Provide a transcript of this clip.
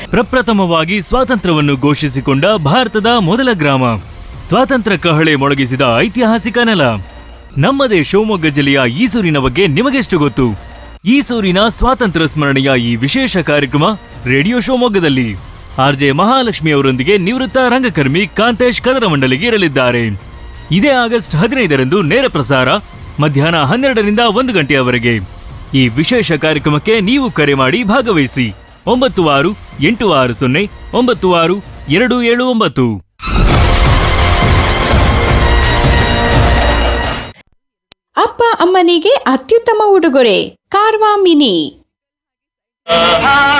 ಪ್ರಪ್ರಥಮವಾಗಿ ಸ್ವಾತಂತ್ರ್ಯವನ್ನು ಘೋಷಿಸಿಕೊಂಡ ಭಾರತದ ಮೊದಲ ಗ್ರಾಮ ಸ್ವಾತಂತ್ರ್ಯ ಕಹಳೆ ಮೊಳಗಿಸಿದ ಐತಿಹಾಸಿಕ ನೆಲ ನಮ್ಮದೇ ಶಿವಮೊಗ್ಗ ಜಿಲ್ಲೆಯ ಈಸೂರಿನ ಬಗ್ಗೆ ನಿಮಗೆಷ್ಟು ಗೊತ್ತು ಈಸೂರಿನ ಸ್ವಾತಂತ್ರ್ಯ ಸ್ಮರಣೆಯ ಈ ವಿಶೇಷ ಕಾರ್ಯಕ್ರಮ ರೇಡಿಯೋ ಶಿವಮೊಗ್ಗದಲ್ಲಿ ಆರ್ಜೆ ಮಹಾಲಕ್ಷ್ಮಿ ಅವರೊಂದಿಗೆ ನಿವೃತ್ತ ರಂಗಕರ್ಮಿ ಕಾಂತೇಶ್ ಕದರಮಂಡಲಿಗೆ ಇರಲಿದ್ದಾರೆ ಇದೇ ಆಗಸ್ಟ್ ಹದಿನೈದರಂದು ನೇರ ಪ್ರಸಾರ ಮಧ್ಯಾಹ್ನ ಹನ್ನೆರಡರಿಂದ ಒಂದು ಗಂಟೆಯವರೆಗೆ ಈ ವಿಶೇಷ ಕಾರ್ಯಕ್ರಮಕ್ಕೆ ನೀವು ಕರೆ ಮಾಡಿ ಭಾಗವಹಿಸಿ ಒಂಬತ್ತು ಆರು ಎಂಟು ಆರು ಸೊನ್ನೆ ಒಂಬತ್ತು ಆರು ಎರಡು ಏಳು ಒಂಬತ್ತು ಅಪ್ಪ ಅಮ್ಮನಿಗೆ ಅತ್ಯುತ್ತಮ ಉಡುಗೊರೆ ಕಾರ್ವಾ ಮಿನಿ